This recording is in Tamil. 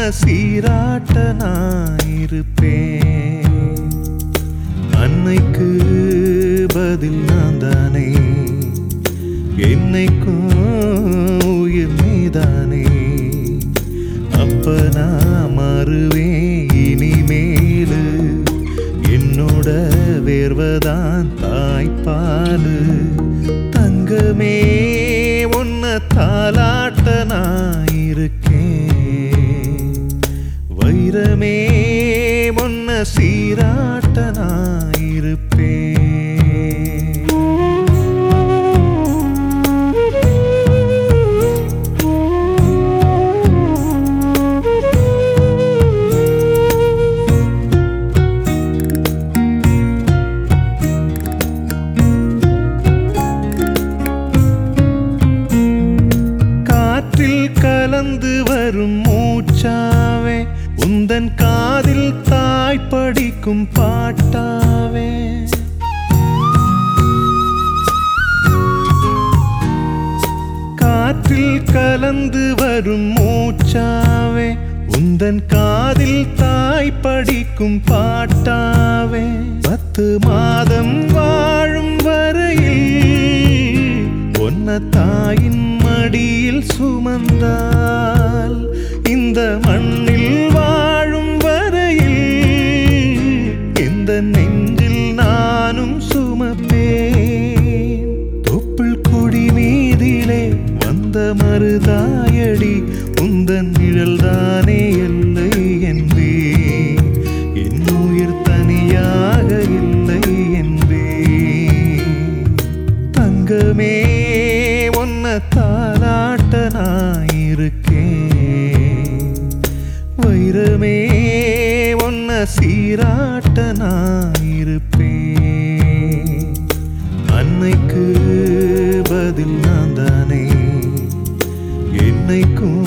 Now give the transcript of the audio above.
சீராட்ட நான் இருப்பேன் அன்னைக்கு பதில் நான் தானே என்னைக்கும் உயிர் நீதானே அப்ப நான் மாறுவேன் இனிமேலு என்னோட வேர்வதான் தாய்ப்பாலு தங்கமே உன்னை தாலாட்ட நான் இருக்கேன் வைரமே உன்னை சீராட்ட நான் இருப்பேன் காற்றில் கலந்து வரும் மூச்சாவே உந்தன் காதில் தாய் படிக்கும் பாட்டாவே காற்றில் கலந்து வரும் மூச்சாவே உந்தன் காதில் தாய் படிக்கும் பாட்டாவே பத்து மாதம் வாழும் வரையில் ஒன்ன தாயின் மடியில் சுமந்தால் இந்த மண்ணில் வாழும் வரையில் இந்த நெஞ்சில் நானும் சுமப்பேன் தொப்புள் கொடி மீதிலே வந்த மருதாயடி உந்தன் நிழல்தானே எல்லை என்பே என் உயிர் தனியாக இல்லை என்பே தங்கமே உன்ன தாலாட்ட நான் இருக்கேன் வைரமே உன்ன சீராட்ட நான் இருப்பேன் அன்னைக்கு பதில் நான் தானே என்னைக்கும்